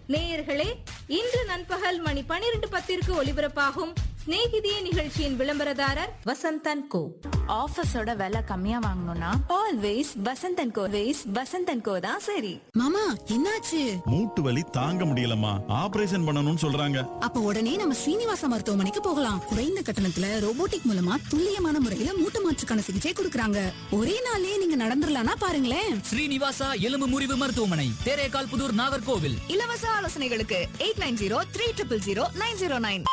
நேயர்களே இன்று நண்பகல் மணி பனிரெண்டு பத்திற்கு ஒலிபரப்பாகும் சிநேகிதியே நிகழ்ச்சியின் விளம்பரதாரர் வசந்தன் கோ ஆஃபீஸோட விலை கம்மியா வாங்கணும்னா always Vasanthan co ways Vasanthan co தான் சரி மாமா என்னாச்சு மூட்டு வலி தாங்க முடியலம்மா ஆபரேஷன் பண்ணணும்னு சொல்றாங்க அப்ப உடனே நம்ம ஸ்ரீனிவாச மருத்துவமனைக்கு போகலாம் குறைந்த கட்டணத்துல ரோபோட்டிக் மூலமா துல்லியமான முறையில மூட்டு மாற்றுக்கான சிகிச்சை கொடுக்கறாங்க ஒரே நாள்லயே நீங்க நடந்துடலாம்னா பாருங்களேன் ஸ்ரீனிவாசா எலும்பு முறிவு மருத்துவமனை தேரேகால் புதூர் நாகர்கோவில் இலவச ஆலோசனைகளுக்கு eight nine zero three triple zero nine zero nine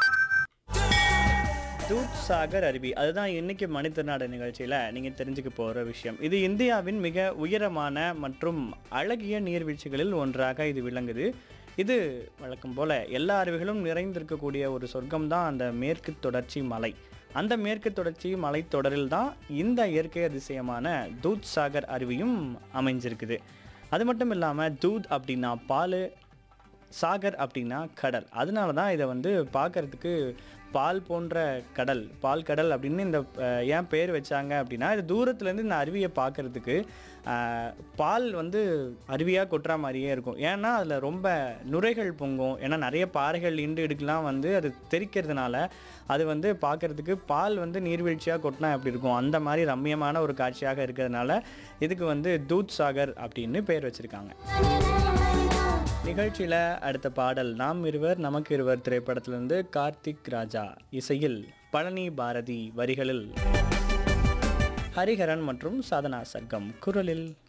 Dudh Sagar அருவி அதுதான் இன்னைக்கு மணித்திருநாடு நிகழ்ச்சியில் நீங்கள் தெரிஞ்சுக்க போகிற விஷயம் இது இந்தியாவின் மிக உயரமான மற்றும் அழகிய நீர்வீழ்ச்சிகளில் ஒன்றாக இது விளங்குது இது வழக்கம் போல எல்லா அருவிகளும் நிறைந்திருக்கக்கூடிய ஒரு சொர்க்கம் தான் அந்த மேற்கு தொடர்ச்சி மலை அந்த மேற்கு தொடர்ச்சி மலைத்தொடரில் தான் இந்த இயற்கை அதிசயமான தூத் சாகர் அருவியும் அமைஞ்சிருக்குது அது மட்டும் இல்லாமல் தூத் அப்படின்னா பால் சாகர் அப்படின்னா கடல் அதனால தான் இதை வந்து பார்க்கறதுக்கு பால் போன்ற கடல் பால் கடல் அப்படின்னு இந்த அஹ், ஏன் பேர் வச்சாங்க அப்படின்னா இது தூரத்துலேருந்து இந்த அருவியை பார்க்கறதுக்கு அஹ், பால் வந்து அருவியாக கொட்டுற மாதிரியே இருக்கும் ஏன்னா அதில் ரொம்ப நுரைகள் பொங்கும் ஏன்னா நிறைய பாறைகள் இண்டு இடுக்கெலாம் வந்து அது தெரிக்கிறதுனால அது வந்து பார்க்கறதுக்கு பால் வந்து நீர்வீழ்ச்சியாக கொட்டினா எப்படி இருக்கும் அந்த மாதிரி ரம்மியமான ஒரு காட்சியாக இருக்கிறதுனால இதுக்கு வந்து தூத் சாகர் அப்படின்னு பேர் வச்சுருக்காங்க நிகழ்ச்சியில் அடுத்த பாடல் நாம் இருவர் நமக்கு இருவர் திரைப்படத்திலிருந்து கார்த்திக் ராஜா இசையில் பழனி பாரதி வரிகளில் ஹரிஹரன் மற்றும் சாதனா சர்க்கம் குரலில்